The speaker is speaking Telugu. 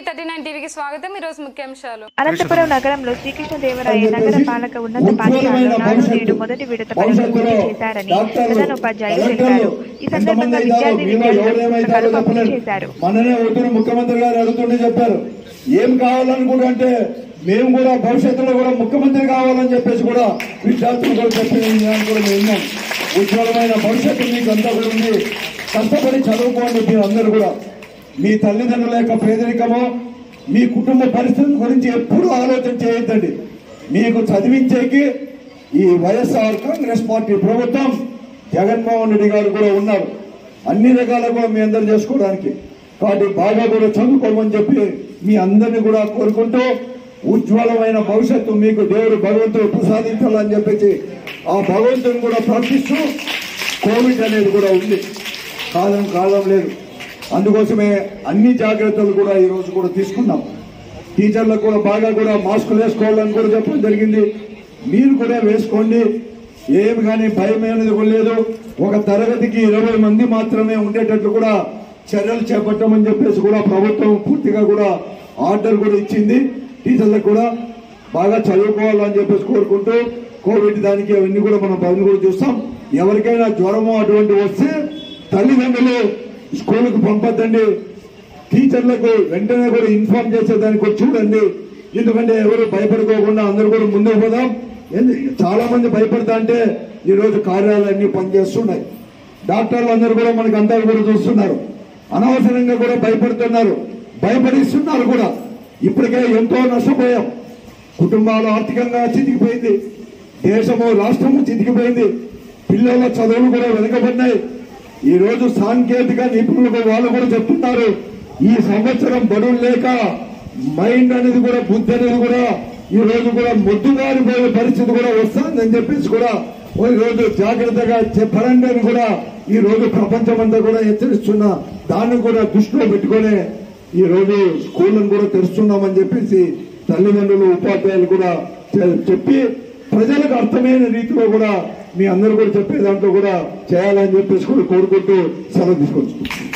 థర్టీ నైన్ టీవీకి స్వాగతం ఈ రోజు ముఖ్యాంశాలు అనంతపురం నగరంలో శ్రీకృష్ణదేవరాయ నగర పాలక ఉన్నత పాఠశాలలో నాడు నేడు మొదటి విడత పరీక్షలు పూర్తి చేశారని ప్రధానోపాధ్యాయులు తెలిపారు ఈ సందర్భంగా విద్యార్థి విద్యార్థులు కలుపు పూర్తి చేశారు మననే వద్దున ముఖ్యమంత్రి గారు అడుగుతుండే చెప్పారు ఏం కావాలనుకుంటే మేము కూడా భవిష్యత్తులో కూడా ముఖ్యమంత్రి కావాలని చెప్పేసి కూడా విద్యార్థులు కూడా చెప్పిన విధానం కూడా మేము విన్నాం ఉజ్వలమైన భవిష్యత్తు మీకు అంతా కూడా ఉంది కష్టపడి చదువుకోండి మీరు అందరూ కూడా మీ తల్లిదండ్రుల యొక్క పేదరికమో మీ కుటుంబ పరిస్థితి గురించి ఎప్పుడూ ఆలోచన చేయొద్దండి మీకు చదివించేకి ఈ వైఎస్ఆర్ కాంగ్రెస్ పార్టీ ప్రభుత్వం జగన్మోహన్ రెడ్డి గారు కూడా ఉన్నారు అన్ని రకాల కూడా మీ అందరు చేసుకోవడానికి కాబట్టి బాగా కూడా చదువుకోమని చెప్పి మీ అందరిని కూడా కోరుకుంటూ ఉజ్వలమైన భవిష్యత్తు మీకు దేవుడు భగవంతుడు ప్రసాదించాలని చెప్పేసి ఆ భగవంతుని కూడా ప్రార్థిస్తూ కోవిడ్ అనేది కూడా ఉంది కాలం కాలం లేదు అందుకోసమే అన్ని జాగ్రత్తలు కూడా ఈ రోజు కూడా తీసుకున్నాం టీచర్లకు కూడా బాగా కూడా మాస్కులు వేసుకోవాలని కూడా చెప్పడం జరిగింది మీరు కూడా వేసుకోండి ఏమి కానీ భయం అనేది కూడా లేదు ఒక తరగతికి ఇరవై మంది మాత్రమే ఉండేటట్లు కూడా చర్యలు చేపట్టమని చెప్పేసి కూడా ప్రభుత్వం పూర్తిగా కూడా ఆర్డర్ కూడా ఇచ్చింది టీచర్లకు కూడా బాగా చదువుకోవాలని చెప్పేసి కోరుకుంటూ కోవిడ్ దానికి అవన్నీ కూడా మనం పని కూడా చూస్తాం ఎవరికైనా జ్వరము అటువంటి వస్తే తల్లిదండ్రులు స్కూల్కి పంపొద్దండి టీచర్లకు వెంటనే కూడా ఇన్ఫార్మ్ చేసేదానికి కూడా చూడండి ఎందుకంటే ఎవరు భయపడుకోకుండా అందరూ కూడా ముందుకు పోదాం ఎందు- చాలా మంది భయపడతా అంటే ఈ రోజు కార్యాలయాన్ని పనిచేస్తున్నాయి డాక్టర్లు అందరూ కూడా మనకు అందరూ కూడా చూస్తున్నారు అనవసరంగా కూడా భయపడుతున్నారు భయపడిస్తున్నారు కూడా ఇప్పటికే ఎంతో నష్టపోయాం కుటుంబాలు ఆర్థికంగా చితికిపోయింది దేశము రాష్ట్రము చితికిపోయింది పిల్లల చదువులు కూడా వెనకబడినాయి ఈ రోజు సాంకేతిక నిపుణులు వాళ్ళు కూడా చెప్తున్నారు ఈ సంవత్సరం బడులు లేక మైండ్ అనేది కూడా బుద్ధి అనేది కూడా ఈ రోజు కూడా మొద్దుగారిపోయే పరిస్థితి కూడా వస్తుందని చెప్పేసి కూడా ఈ రోజు జాగ్రత్తగా చెప్పరండి అని కూడా ఈ రోజు ప్రపంచమంతా కూడా హెచ్చరిస్తున్న దాన్ని కూడా దృష్టిలో పెట్టుకొని ఈ రోజు స్కూళ్ళను కూడా తెరుస్తున్నామని చెప్పేసి తల్లిదండ్రులు ఉపాధ్యాయులు కూడా చె- చెప్పి ప్రజలకు అర్థమైన రీతిలో కూడా మీ అందరూ కూడా చెప్పే దాంట్లో కూడా చేయాలని చెప్పేసి కూడా కోరుకుంటూ సెలవు తీసుకొచ్చు